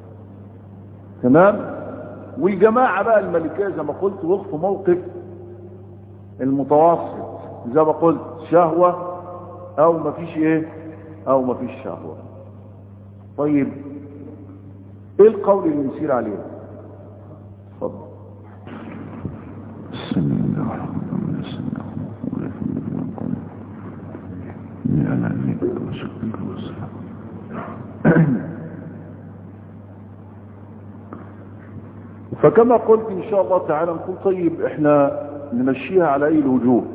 تمام والجماعة بقى الملكية زي ما قلت وقفوا موقف المتوسط زي ما قلت شهوة او مفيش ايه او مفيش شهوة طيب ايه القول اللي نسير عليه اتفضل
بسم الله الرحمن الرحيم يا نبي وشكرك والسلام
فكما قلت ان شاء الله تعالى نقول طيب احنا نمشيها على اي الوجوه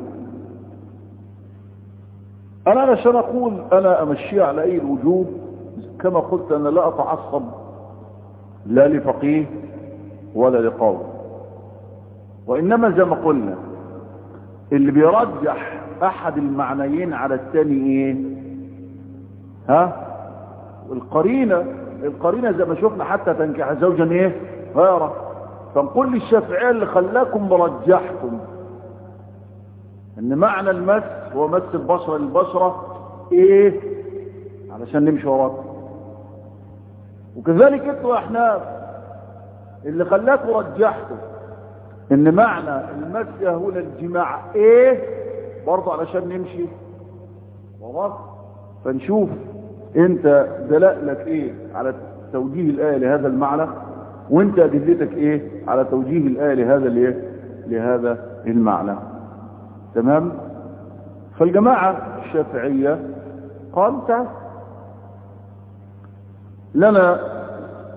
انا علشان اقول انا امشيها على اي الوجوه كما قلت انا لا اتعصب لا لفقيه ولا لقوم وانما زي ما قلنا اللي بيرجح احد المعنيين على الثاني ايه ها القرينة القرينة زي ما شفنا حتى تنكح زوجا ايه غيره فنقول للشافعية اللي خلاكم رجحتم ان معنى المس هو مس البشرة للبشرة ايه علشان نمشي وراكم وكذلك انتوا احناف اللي خلاكم رجحتم ان معنى المس هنا الجماع ايه برضه علشان نمشي وراكم فنشوف انت دلالك ايه على توجيه الآية لهذا المعنى وانت ادلتك ايه على توجيه الآية لهذا الايه لهذا المعنى تمام فالجماعة الشافعية قال تعال لنا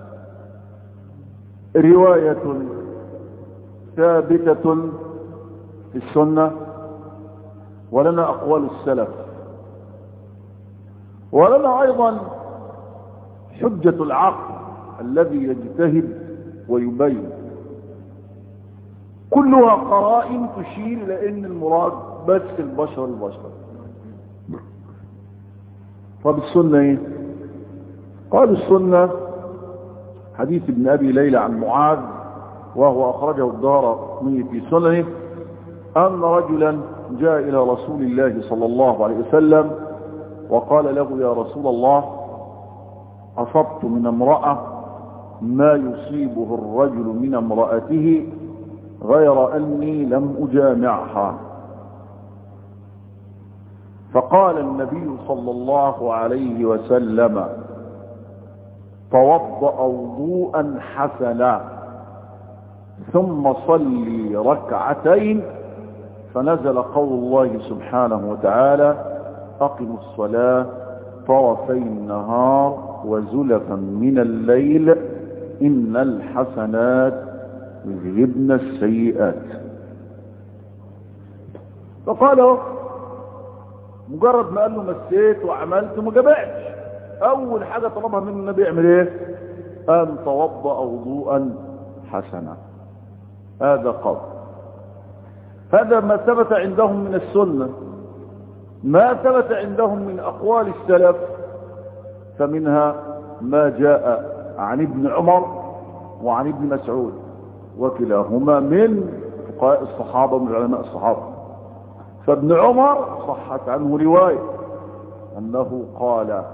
رواية ثابتة في السنة ولنا أقوال السلف ولنا أيضا حجة العقل الذي يجتهد ويبين كلها قرائن تشير إلى أن المراد بس البشر البشر طب السنة ايه قال السنة حديث ابن أبي ليلى عن معاذ وهو أخرجه الدار في سننه أن رجلا جاء إلى رسول الله صلى الله عليه وسلم وقال له يا رسول الله أصبت من امرأة ما يصيبه الرجل من امرأته غير أني لم أجامعها فقال النبي صلى الله عليه وسلم توضأ وضوءا حسنا ثم صلي ركعتين فنزل قول الله سبحانه وتعالى أقم الصلاة طرفي النهار وزلفا من الليل إن الحسنات يذهبن السيئات فقال مجرد ما قال له مسيت وعملت ما جابعش اول حاجة طلبها منه النبي يعمل ايه ان توضأ وضوءا حسنا هذا قول هذا ما ثبت عندهم من السنة ما ثبت عندهم من اقوال السلف فمنها ما جاء عن ابن عمر وعن ابن مسعود وكلاهما من فقهاء الصحابة ومن علماء الصحابة فابن عمر صحت عنه رواية أنه قال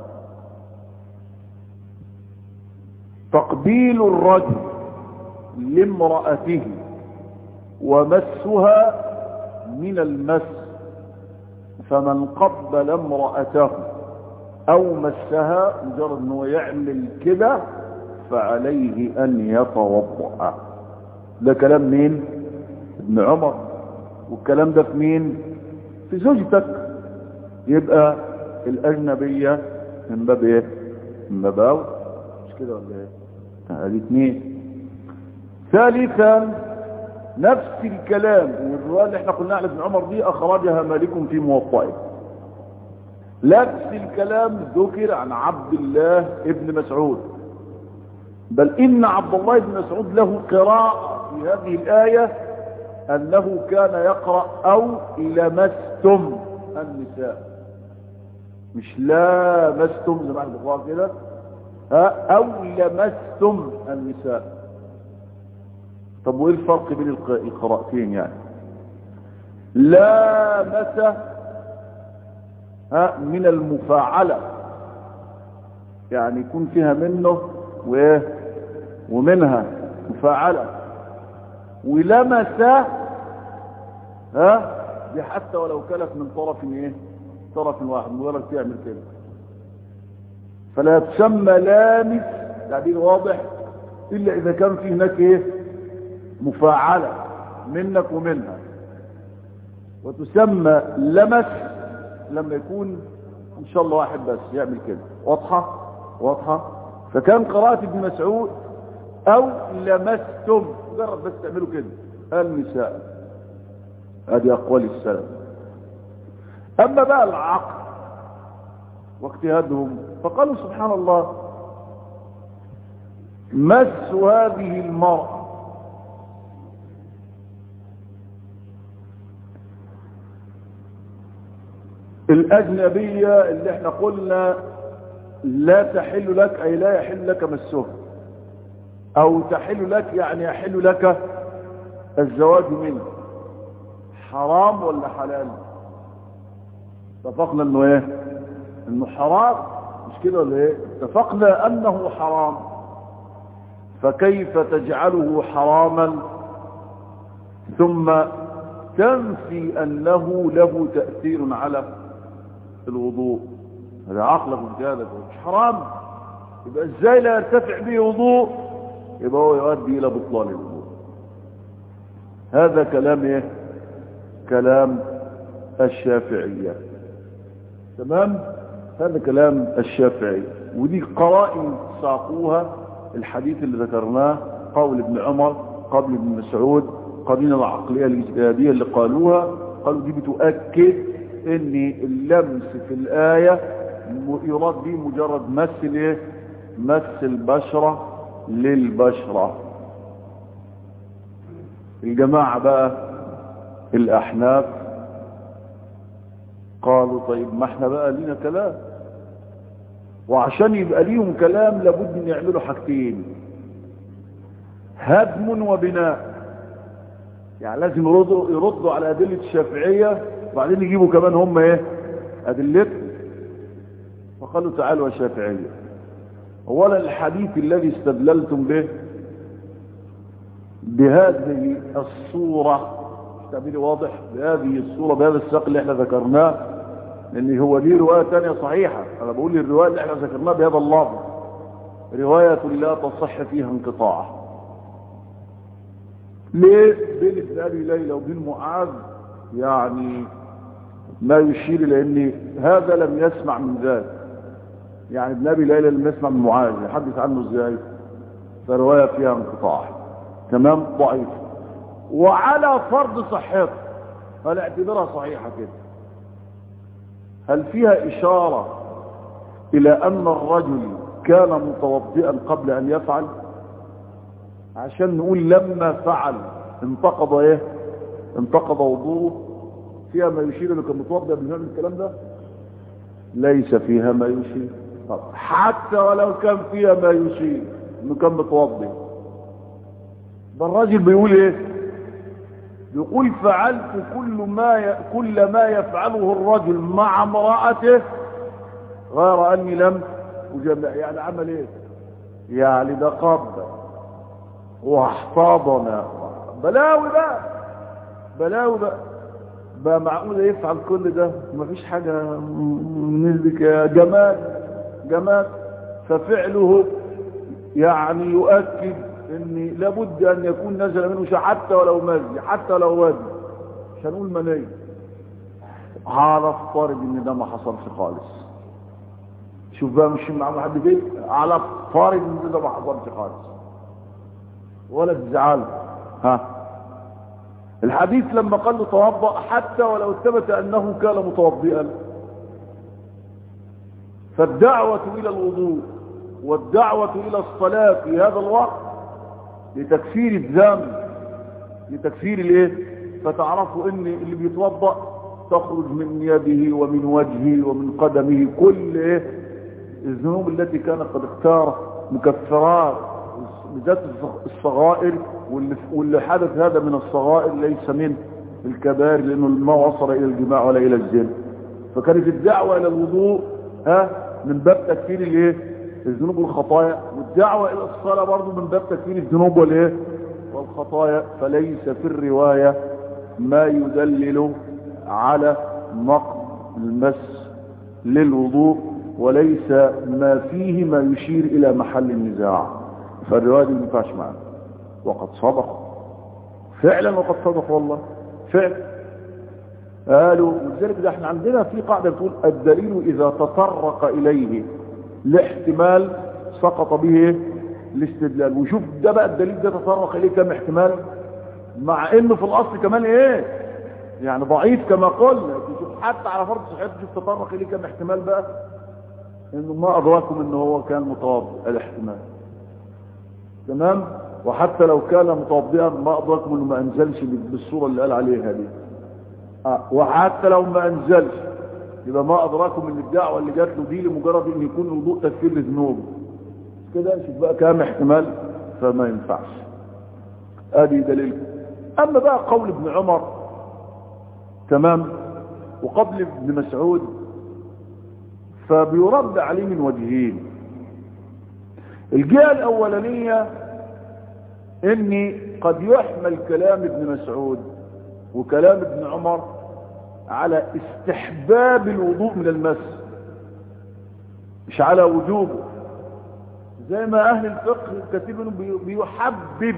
تقبيل الرجل لامرأته ومسها من المس فمن قبل امرأته او مسها مجرد انه يعمل كده فعليه ان يتوضأ ده كلام مين ابن عمر والكلام ده في مين في زوجتك يبقى الاجنبية من باب ايه من باب أول. مش كده ولا ايه هذه اثنين ثالثا نفس الكلام والرواية اللي احنا قلنا على ابن عمر دي اخرجها مالك في موطئه نفس الكلام ذكر عن عبد الله ابن مسعود بل ان عبد الله بن مسعود له قراءة في هذه الآية انه كان يقرأ او لمستم النساء مش لامستم زي ما احنا بنقرأ كده ها او لمستم النساء طب وايه الفرق بين القراءتين يعني لامس ها من المفاعلة يعني يكون فيها منه وايه ومنها مفاعلة ولمس ها دي حتى ولو كانت من طرف ايه طرف واحد مجرد تعمل كده فلا تسمى لامس تعبير واضح الا اذا كان في هناك ايه مفاعلة منك ومنها وتسمى لمس لما يكون ان شاء الله واحد بس يعمل كده واضحة واضحة فكان قراءة ابن مسعود او لمستم مجرد بس تعملوا كده النساء هذه اقوال السلف اما بقى العقل واجتهادهم فقالوا سبحان الله مس هذه المرأة الأجنبية اللي احنا قلنا لا تحل لك أي لا يحل لك مسها أو تحل لك يعني يحل لك الزواج منه حرام ولا حلال اتفقنا انه ايه انه حرام مش كده ولا ايه اتفقنا انه حرام فكيف تجعله حراما ثم تنفي انه له تأثير على الوضوء هذا عقلك وجهادك مش حرام يبقى ازاي لا يرتفع به وضوء يبقى هو يؤدي الى بطلان الوضوء هذا كلام ايه كلام الشافعية تمام هذا كلام الشافعي ودي قرائن ساقوها الحديث اللي ذكرناه قول ابن عمر قبل ابن مسعود قرينة العقلية الاجتهادية اللي قالوها قالوا دي بتؤكد ان اللمس في الآية يراد به مجرد مس ايه مس البشرة للبشرة الجماعة بقى الأحناف قالوا طيب ما احنا بقى لينا كلام وعشان يبقى ليهم كلام لابد ان يعملوا حاجتين هدم وبناء يعني لازم يردوا, يردوا على أدلة الشافعية وبعدين يجيبوا كمان هم ايه أدلتهم فقالوا تعالوا يا شافعية اولا الحديث الذي استدللتم به بهذه الصورة تعبيري واضح بهذه الصورة بهذا السياق اللي احنا ذكرناه لان هو دي رواية تانية صحيحة انا بقول الرواية اللي احنا ذكرناها بهذا اللفظ رواية لا تصح فيها انقطاع ليه بين ابن ابي ليلى وبين معاذ يعني ما يشير لان هذا لم يسمع من ذلك يعني ابن ابي ليلى لم يسمع من معاذ يحدث عنه ازاي فرواية فيها انقطاع تمام ضعيف وعلى فرض صحته هل اعتبرها صحيحة كده هل فيها إشارة إلى أن الرجل كان متوضئا قبل أن يفعل عشان نقول لما فعل انتقض ايه انتقض وضوءه فيها ما يشير انه كان متوضئ قبل يعمل الكلام ده ليس فيها ما يشير طب حتى ولو كان فيها ما يشير انه كان متوضئ ده الراجل بيقول ايه يقول فعلت كل ما ي... كل ما يفعله الرجل مع امرأته غير اني لم اجمع يعني عمل ايه يعني ده قبل واحتضن بلاوي بقى بلاوي بقى بقى معقول يفعل كل ده مفيش حاجة نسبك يا جمال جمال ففعله يعني يؤكد ان لابد ان يكون نزل منه شيء حتى ولو مزي حتى لو وادي مش هنقول مني على افترض ان ده ما حصلش خالص شوف بقى مش مع حد فين على افترض ان ده ما حصلش خالص ولا تزعل ها الحديث لما قال له توضأ حتى ولو ثبت انه كان متوضئا فالدعوة الى الوضوء والدعوة الى الصلاة في هذا الوقت لتكفير الذنب لتكفير الايه فتعرفوا ان اللي بيتوضا تخرج من يده ومن وجهه ومن قدمه كل ايه الذنوب التي كانت قد اختار مكفرات بالذات الصغائر واللي, واللي حدث هذا من الصغائر ليس من الكبائر لانه ما وصل الى الجماع ولا الى الزنا فكانت الدعوه الى الوضوء ها من باب تكفير الايه الذنوب والخطايا والدعوة الى الصلاة برضو من باب تكفير الذنوب والايه والخطايا فليس في الرواية ما يدلل على نقض المس للوضوء وليس ما فيه ما يشير الى محل النزاع فالرواية دي ما ينفعش معنا وقد صدق فعلا وقد صدق والله فعلا قالوا ولذلك ده احنا عندنا في قاعدة بتقول الدليل اذا تطرق اليه لاحتمال سقط به الاستدلال وشوف ده بقى الدليل ده تطرق اليه كم احتمال مع انه في الاصل كمان ايه يعني ضعيف كما قلنا شوف حتى على فرض صحيح شوف تطرق اليه كم احتمال بقى انه ما ادراكم انه هو كان متوضئ الاحتمال تمام وحتى لو كان متوضئا ما ادراكم انه ما انزلش بالصوره اللي قال عليها دي آه وحتى لو ما انزلش يبقى ما ادراكم ان الدعوه اللي جات له دي لمجرد ان يكون الوضوء تكفير لذنوبه كده شوف بقى كام احتمال فما ينفعش ادي دليل اما بقى قول ابن عمر تمام وقبل ابن مسعود فبيرد عليه من وجهين الجهه الاولانيه ان قد يحمل كلام ابن مسعود وكلام ابن عمر على استحباب الوضوء من المس مش على وجوبه زي ما اهل الفقه كثير منهم بيحبب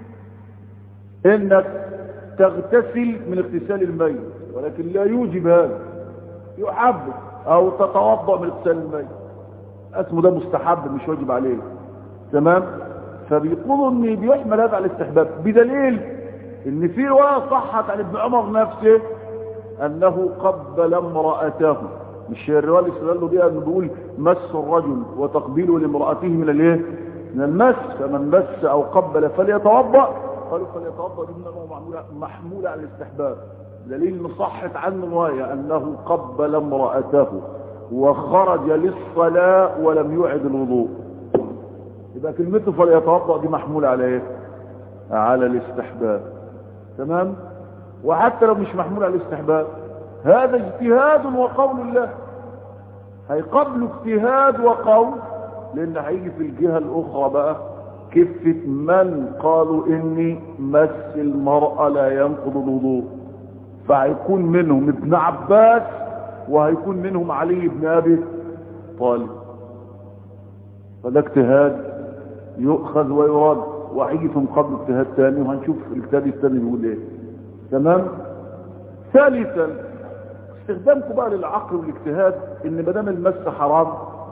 انك تغتسل من اغتسال الميت ولكن لا يوجب هذا يحبب او تتوضا من اغتسال الميت اسمه ده مستحب مش واجب عليه تمام فبيقولوا ان بيحمل هذا على الاستحباب بدليل ان في روايه صحت عن ابن عمر نفسه انه قبل امراته مش الروايه اللي استدلوا بيها انه بيقول مس الرجل وتقبيله لامراته من الايه من المس فمن مس او قبل فليتوضا قالوا فليتوضا دي معموله محموله على الاستحباب دليل ان صحت عنه روايه انه قبل امراته وخرج للصلاه ولم يعد الوضوء يبقى كلمته فليتوضا دي محموله على ايه على الاستحباب تمام وحتى لو مش محمول على الاستحباب هذا اجتهاد وقول الله هيقبلوا اجتهاد وقول لان هيجي في الجهة الاخرى بقى كفة من قالوا اني مس المرأة لا ينقض الوضوء فهيكون منهم ابن عباس وهيكون منهم علي بن ابي طالب فده اجتهاد يؤخذ ويراد وهيجي في مقابل اجتهاد ثاني وهنشوف الاجتهاد الثاني بيقول ايه تمام ثالثا استخدامكم بقى للعقل والاجتهاد ان ما دام المس حرام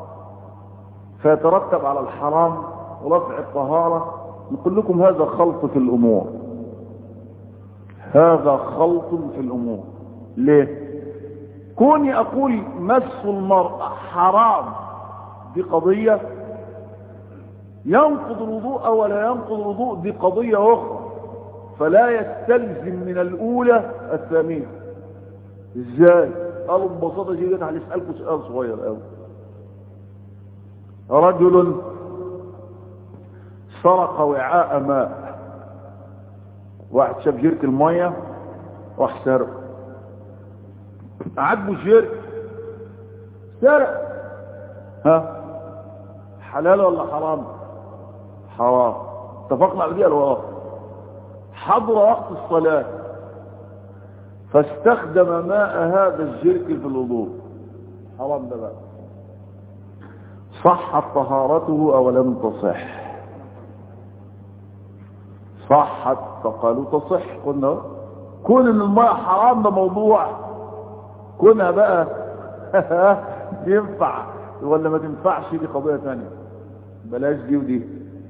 فيترتب على الحرام ورفع الطهارة نقول لكم هذا خلط في الامور هذا خلط في الامور ليه كوني اقول مس المرأة حرام دي قضية ينقض الوضوء ولا ينقض الوضوء دي قضية اخرى فلا يستلزم من الاولى الثانية ازاي قالوا ببساطة جدا هنسألكم سؤال صغير قوي رجل سرق وعاء ماء واحد شاف جيرك المية راح سرق عجبه الجيرك سرق ها حلال ولا حرام حرام اتفقنا على دي ولا حضر وقت الصلاة فاستخدم ماء هذا الجرك في الوضوء حرام ده بقى صحت طهارته او لم تصح صحت فقالوا تصح قلنا كون ان الماء حرام ده موضوع كونها بقى ينفع ولا ما تنفعش دي قضية ثانية بلاش دي ودي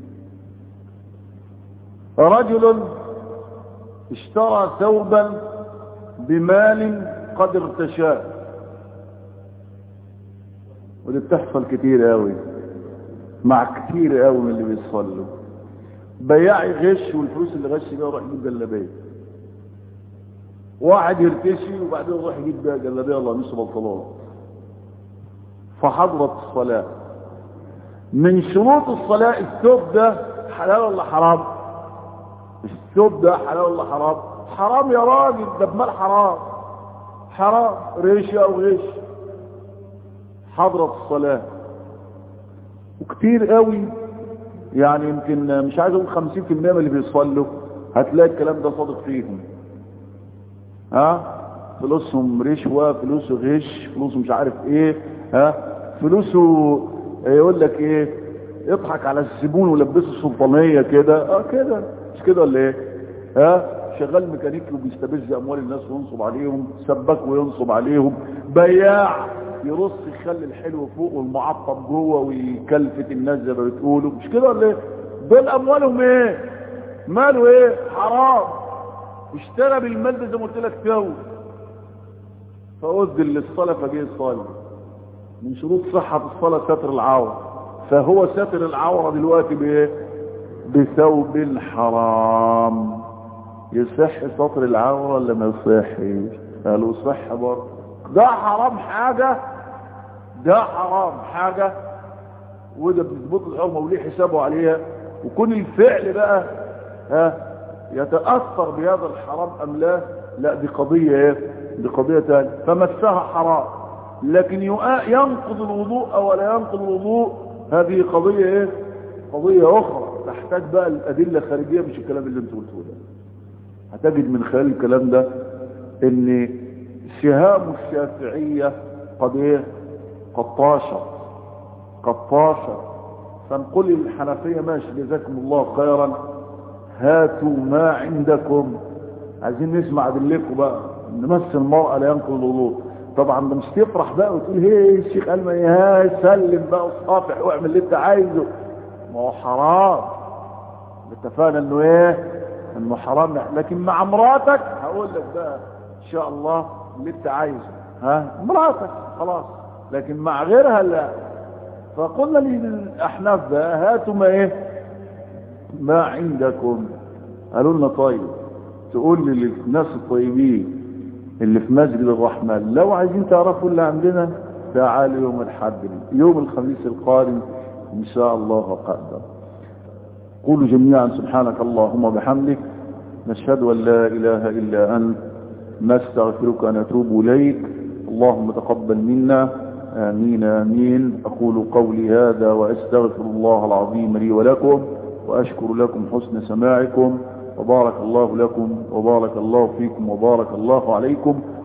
رجل اشترى ثوبا بمال قد ارتشاه ودي بتحصل كتير قوي مع كتير قوي من اللي بيصلوا بياع يغش والفلوس اللي غش بيها يروح يجيب جلابيه واحد يرتشي وبعدين يروح يجيب بيها جلابيه الله مش بطلات فحضرت الصلاه من شروط الصلاه الثوب ده حلال ولا حرام الثوب ده حلال ولا حرام حرام يا راجل ده بمال حرام حرام ريش او غش حضرت الصلاة وكتير قوي يعني يمكن مش عايز اقول 50% من اللي بيصلوا هتلاقي الكلام ده صادق فيهم ها فلوسهم رشوة فلوسه غش فلوسه مش عارف ايه ها فلوسه يقول لك ايه يضحك على الزبون ولبسه سلطانية كده اه كده مش كده ولا ايه ها شغال ميكانيكي وبيستبز اموال الناس وينصب عليهم سباك وينصب عليهم بياع يرص يخلي الحلو فوق والمعطب جوه ويكلفت الناس زي ما بتقولوا مش كده ولا ايه دول اموالهم ايه ماله ايه حرام اشترى بالمال ده زي ما قلت لك تو فأذن للصلاة فجه يصلي من شروط صحة الصلاة ستر العورة فهو ستر العورة دلوقتي بايه بثوب حرام يصح سطر العورة ولا ما يصحش قالوا صح برضه ده حرام حاجة ده حرام حاجة وده بيظبط الحرمة وليه حسابه عليها وكون الفعل بقى ها يتأثر بهذا الحرام أم لا لا دي قضية ايه دي قضية تانية فمسها حرام لكن ينقض الوضوء أو لا ينقض الوضوء هذه قضية ايه قضية أخرى تحتاج بقى الأدلة الخارجية مش الكلام اللي انت قلته ده هتجد من خلال الكلام ده ان سهام الشافعية قد ايه قد طاشت قد طاشت فنقول الحنفية ماشي جزاكم الله خيرا هاتوا ما عندكم عايزين نسمع ادلكم بقى نمس المرأة لا ينقل الوضوء طبعا مش تفرح بقى وتقول هي الشيخ قال ما سلم بقى وصافح واعمل اللي انت عايزه ما هو حرام اتفقنا انه ايه انه حرام لكن مع مراتك هقول لك بقى ان شاء الله اللي انت عايزه ها مراتك خلاص لكن مع غيرها لا فقلنا للاحناف بقى هاتوا ما ايه ما عندكم قالوا لنا طيب تقول لي للناس الطيبين اللي في مسجد الرحمن لو عايزين تعرفوا اللي عندنا تعالوا يوم الحد يوم الخميس القادم ان شاء الله قدر قولوا جميعا سبحانك اللهم وبحمدك نشهد ان لا اله الا انت نستغفرك ونتوب اليك اللهم تقبل منا امين امين اقول قولي هذا واستغفر الله العظيم لي ولكم واشكر لكم حسن سماعكم وبارك الله لكم وبارك الله فيكم وبارك الله عليكم